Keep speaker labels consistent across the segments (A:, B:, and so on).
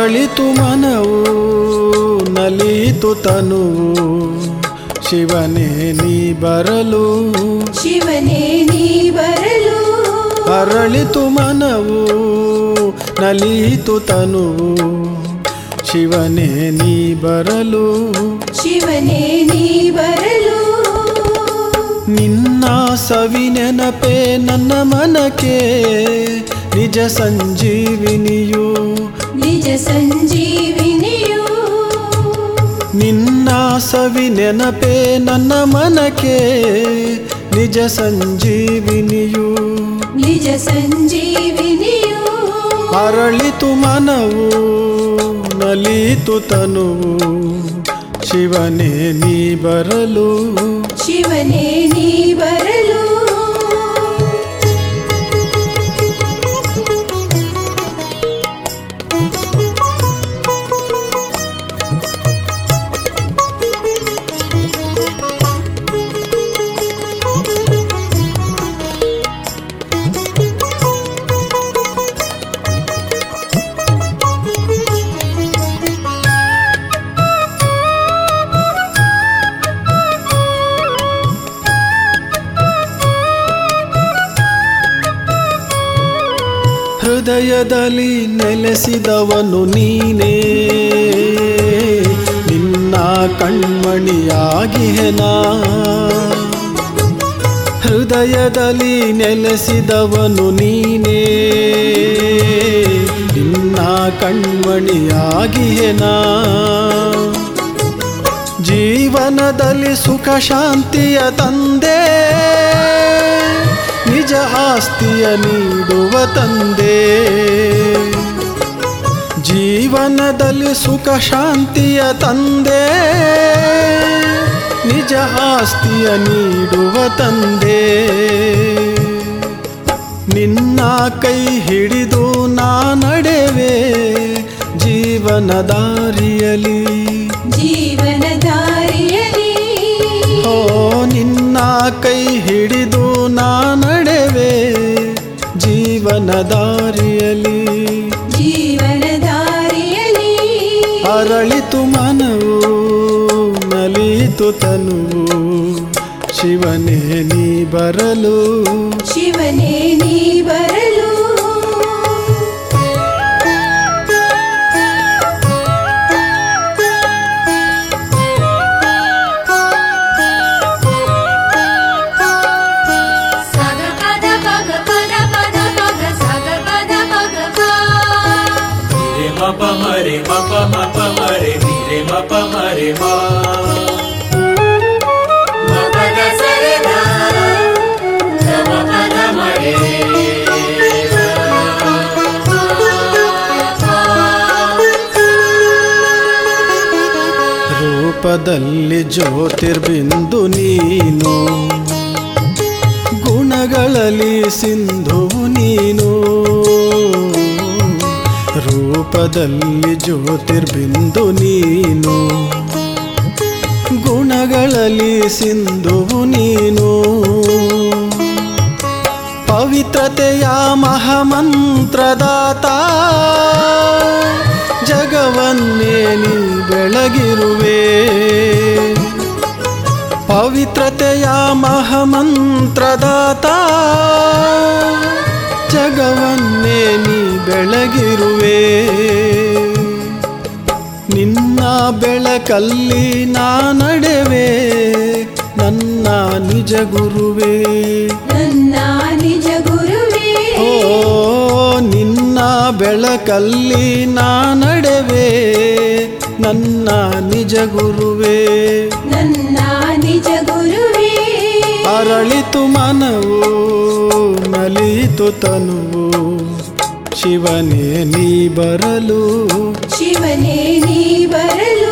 A: ಅರಳಿತು ಮನವು ನಲಿತು ತನುವು ಶಿವನೇ ನೀ ಬರಲು
B: ಶಿವನೇ ನೀ ಬರಲು
A: ಅರಳಿತು ಮನವು ನಲಿತು ತನುವು ಶಿವನೇ ನೀ ಬರಲು
B: ಶಿವನೇ ನೀ ಬರಲು
A: ನಿನ್ನ ಸವಿ ನೆನಪೇ ನನ್ನ ಮನಕ್ಕೆ ನಿಜ ಸಂಜೀವಿನಿಯು
B: ನಿಜ ಸಂಜೀವಿನಿಯು
A: ನಿನ್ನ ಸವಿ ನೆನಪೇ ನನ್ನ ಮನಕ್ಕೆ ನಿಜ ಸಂಜೀವಿನಿಯು
B: ನಿಜ ಸಂಜೀವಿನಿಯು
A: ಅರಳಿತು ಮನವು ನಲಿತು ತನುವು ಶಿವನೇ ನೀ ಬರಲು
B: ಶಿವನೇ ನೀ ಬರಲು
A: ಹೃದಯದಲ್ಲಿ ನೆಲೆಸಿದವನು ನೀನೇ ನಿನ್ನ ಕಣ್ಮಣಿಯಾಗಿಹೆನಾ ಹೃದಯದಲ್ಲಿ ನೆಲೆಸಿದವನು ನೀನೇ ನಿನ್ನ ಕಣ್ಮಣಿಯಾಗಿಹೆನಾ ಜೀವನದಲ್ಲಿ ಸುಖ ಶಾಂತಿಯ ತಂದೆ ನಿಜ ಆಸ್ತಿಯ ನೀಡುವ ತಂದೆ ಜೀವನದಲ್ಲಿ ಸುಖ ಶಾಂತಿಯ ತಂದೆ ನಿಜ ಆಸ್ತಿಯ ನೀಡುವ ತಂದೆ ನಿನ್ನ ಕೈ ಹಿಡಿದು ನಾ ನಡೆವೆ ಜೀವನ ದಾರಿಯಲಿ
B: ಜೀವನ ದಾರಿಯಲಿ
A: ಓ ನಿನ್ನ ಕೈ ಹಿಡಿದು ನಾ ನಡೆವೆ ಜೀವನ ದಾರಿಯಲಿ
B: ಜೀವನ ದಾರಿಯಲಿ
A: ಅರಳಿತು ಮನವು ನಲಿತು ತನುವು ಶಿವನೇ ನೀ ಬರಲು
B: ಶಿವನೇ ನೀ ಬರಲು
C: ಸಗ ಪದ ಪಗ ಪದ ಪದ ಪಗ ಸಗ ಪದ ಪಗ ಪ
D: रे म प म रे म प म प म रे ನಿ ರೆ ಮ ಪ ಮ ರೆ ಮ ಮ ಪದ ಸರಿ ದ ಗ ಮ ಪದ ಮ ರೇ
A: ರೂಪದಲ್ಲಿ ಜ್ಯೋತಿರ್ಬಿಂದು ನೀನು ಗುಣಗಳಲ್ಲಿ ಸಿಂಧುವು ನೀನು ರೂಪದಲ್ಲಿ ಜ್ಯೋತಿರ್ಬಿಂದು ನೀನು ಗುಣಗಳಲ್ಲಿ ಸಿಂಧುವು ನೀನು ಪವಿತ್ರತೆಯ ಮಹಾಮಂತ್ರದಾತ ಜಗವನ್ನೇ ನೀ ಬೆಳಗಿರುವೆ ಪವಿತ್ರತೆಯ ಮಹಾಮಂತ್ರದಾತ ಜಗವನ್ನೇ ನೀ ಬೆಳಗಿರುವೆ ನಿನ್ನ ಬೆಳಕಲ್ಲಿ ನಾ ನಡೆವೆ ನನ್ನ ನಿಜ ಗುರುವೇ
B: ನನ್ನ ನಿಜ ಗುರುವೇ
A: ಓ ನಿನ್ನ ಬೆಳಕಲ್ಲಿ ನಾ ನಡೆವೆ ನನ್ನ ನಿಜ ಗುರುವೇ
B: ನನ್ನ ನಿಜ ಗುರುವೇ
A: ಅರಳಿತು ಮನವು ನಲಿತು ತನುವು ಶಿವನೇ ನೀ ಬರಲು
B: ಶಿವನೇ ನೀ ಬರಲು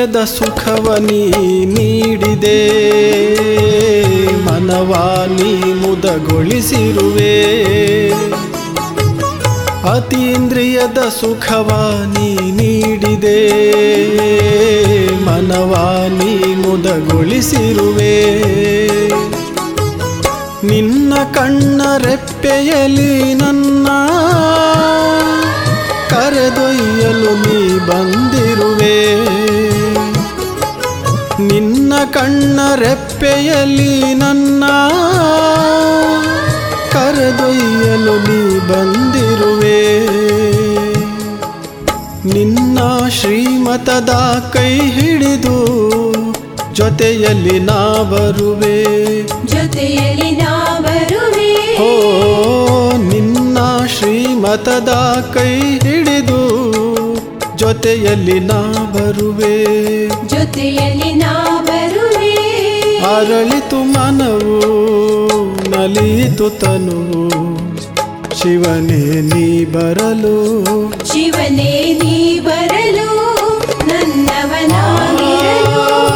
A: ಅತೀಂದ್ರಿಯದ ಸುಖವ ನೀ ನೀಡಿದೆ ಮನವ ನೀ ಮುದಗೊಳಿಸಿರುವೆ ಅತೀಂದ್ರಿಯದ ಸುಖವ ನೀ ನೀಡಿದೆ ಮನವ ನೀ ಮುದಗೊಳಿಸಿರುವೆ ನಿನ್ನ ಕಣ್ಣ ರೆಪ್ಪೆಯಲಿ ನನ್ನ ಕರೆದೊಯ್ಯಲು ನೀ ಬಂದಿರುವೆ ನಿನ್ನ ಕಣ್ಣ ರೆಪ್ಪೆಯಲಿ ನನ್ನ ಕರೆದೊಯ್ಯಲು ನೀ ಬಂದಿರುವೆ ನಿನ್ನ ಶ್ರೀಮತದ ಕೈ ಹಿಡಿದು ಜೊತೆಯಲ್ಲಿ ನಾ ಬರುವೆ
B: ಜೊತೆಯಲ್ಲಿ ನಾ ಬರುವೆ
A: ಓ ನಿನ್ನ ಶ್ರೀಮತದ ಕೈ ಹಿಡಿದು ಜೊತೆಯಲ್ಲಿ ನಾ ಬರುವೆ
B: ಜೊತೆಯಲ್ಲಿ ನಾ ಬರುವೆ
A: ಅರಳಿತು ಮನವು ನಲಿಯಿತು ತನುವು ಶಿವನೇ ನೀ ಬರಲು
B: ಶಿವನೇ ನೀ ಬರಲು ನನ್ನವನಾಗಿರಲು